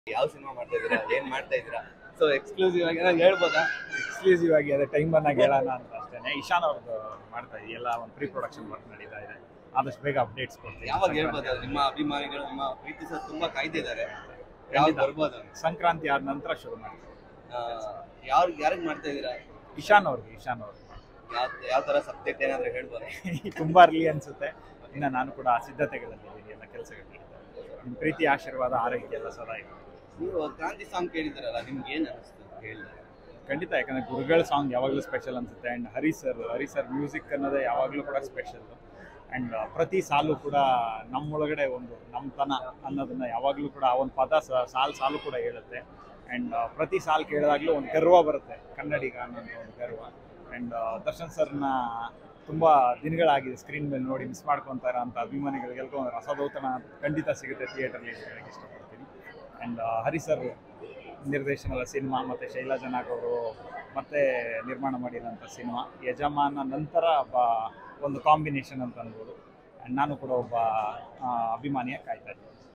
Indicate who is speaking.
Speaker 1: ಯಾವ ಸಿನಿಮಾ ಮಾಡ್ತಾ ಇದೀರಾ ಏನ್ ಮಾಡ್ತಾ ಇದೀರಾ ಸೊ ಎಕ್ಸ್ಕ್ಲೂಸಿವ್ ಆಗಿ ಏನಾದ್ರು ಹೇಳ್ಬೋದಾ
Speaker 2: ಎಕ್ಸ್ಕ್ಲೂಸಿವ್ ಆಗಿ ಅದೇ ಟೈಮ್ ಬಂದಾಗ ಹೇಳೋಣ ಅಂತ ಅಷ್ಟೇ ಇಶಾನ್ ಅವ್ರದ್ದು ಮಾಡ್ತಾ ಇದೀವಿ ಎಲ್ಲ ಒಂದು ಪ್ರೀ ಪ್ರೊಡಕ್ಷನ್ ವರ್ಕ್ ನಡೀತಾ ಇದೆ ಆದಷ್ಟು ಬೇಗ ಅಪ್ಡೇಟ್ಸ್ ಕೊಡ್ತೀವಿ
Speaker 1: ಯಾವಾಗ ಹೇಳ್ಬೋದು ನಿಮ್ಮ ಅಭಿಮಾನಿಗಳು ನಿಮ್ಮ ಪ್ರೀತಿ ಸರ್ ತುಂಬಾ ಕಾಯ್ತಿದ್ದಾರೆ ಯಾವಾಗ
Speaker 2: ಖಂಡಿತ.
Speaker 1: ಬರ್ಬೋದು
Speaker 2: ಸಂಕ್ರಾಂತಿ ಆದ ನಂತರ ಶುರು ಮಾಡ್ತೀವಿ
Speaker 1: ಯಾರು ಯಾರಿಗೆ ಮಾಡ್ತಾ ಇದೀರಾ
Speaker 2: ಇಶಾನ್ ಅವ್ರಿಗೆ ಇಶಾನ್ ಅವ್ರಿಗೆ
Speaker 1: ಯಾವ ಯಾವ ತರ ಸಬ್ಜೆಕ್ಟ್ ಏನಾದ್ರು ಹೇಳ್ಬೋದಾ
Speaker 2: ತುಂಬಾ ಅರ್ಲಿ ಅನ್ಸುತ್ತೆ ಇನ್ನು ನಾನು ಕೂಡ ಆ ಸಿದ್ಧತೆಗಳಲ್ಲಿದ್ದೀನಿ ಎಲ್ಲ ಕೆಲಸಗಳು ನಿಮ್ಮ ಪ್ರೀತಿ ಆಶೀರ್ವಾದ ಆರೈಕೆ ಎಲ್ಲ ಸದಾ ಇದೆ
Speaker 1: ನೀವು ಕ್ರಾಂತಿ ಸಾಂಗ್ ಕೇಳಿದ್ರಲ್ಲ ನಿಮ್ಗೆ ಏನ್ ಅನಿಸ್ತು ಹೇಳಿ
Speaker 2: ಖಂಡಿತ ಯಾಕಂದ್ರೆ ಗುರುಗಳ ಸಾಂಗ್ ಯಾವಾಗಲೂ ಸ್ಪೆಷಲ್ ಅನ್ಸುತ್ತೆ and Hari sir Hari sir music ಅನ್ನೋದೇ ಯಾವಾಗಲೂ ಕೂಡ ಸ್ಪೆಷಲ್ ಆ್ಯಂಡ್ ಪ್ರತಿ ಸಾಲು ಕೂಡ ನಮ್ಮೊಳಗಡೆ ಒಂದು ನಮ್ಮತನ ಅನ್ನೋದನ್ನ ಯಾವಾಗಲೂ ಕೂಡ ಆ ಒಂದು ಪದ ಸ- ಸಾಲು ಸಾಲು ಕೂಡ ಹೇಳುತ್ತೆ ಆ್ಯಂಡ್ ಪ್ರತಿ ಸಾಲು ಕೇಳಿದಾಗಲೂ ಒಂದು ಗರ್ವ ಬರುತ್ತೆ ಕನ್ನಡಿಗ ಅನ್ನೋದು ಒಂದು ಗರ್ವ ಆ್ಯಂಡ್ ದರ್ಶನ್ ಸರ್ನ ತುಂಬ ದಿನಗಳಾಗಿದೆ ಸ್ಕ್ರೀನ್ ಮೇಲೆ ನೋಡಿ ಮಿಸ್ ಮಾಡ್ಕೊತಾರ ಅಂತ ಅಭಿಮಾನಿಗಳಿಗೆಲ್ಗೂ ಒಂದು ರಸದೌತಣ ಖಂಡಿತ ಸಿಗುತ್ತೆ ಥಿಯೇಟರ್ಲಿ ಅಂತ ಹೇಳಕ್ಕೆ ಇಷ್ಟಪಡ್ತೀನಿ ಆ್ಯಂಡ್ ಹರಿ ಸರ್ ನಿರ್ದೇಶನದ ಸಿನಿಮಾ ಮತ್ತು ಶೈಲಾ ಜನಾಗ್ ಅವರು ಮತ್ತೆ ನಿರ್ಮಾಣ ಮಾಡಿರೋಂಥ ಸಿನಿಮಾ ಯಜಮಾನ ನಂತರ ಒಬ್ಬ ಒಂದು ಕಾಂಬಿನೇಷನ್ ಅಂತ ಅನ್ಬೋದು And ನಾನು ಕೂಡ ಒಬ್ಬ ಆ, ಅಭಿಮಾನಿಯ ಕಾಯ್ತಾ ಇದ್ದೀನಿ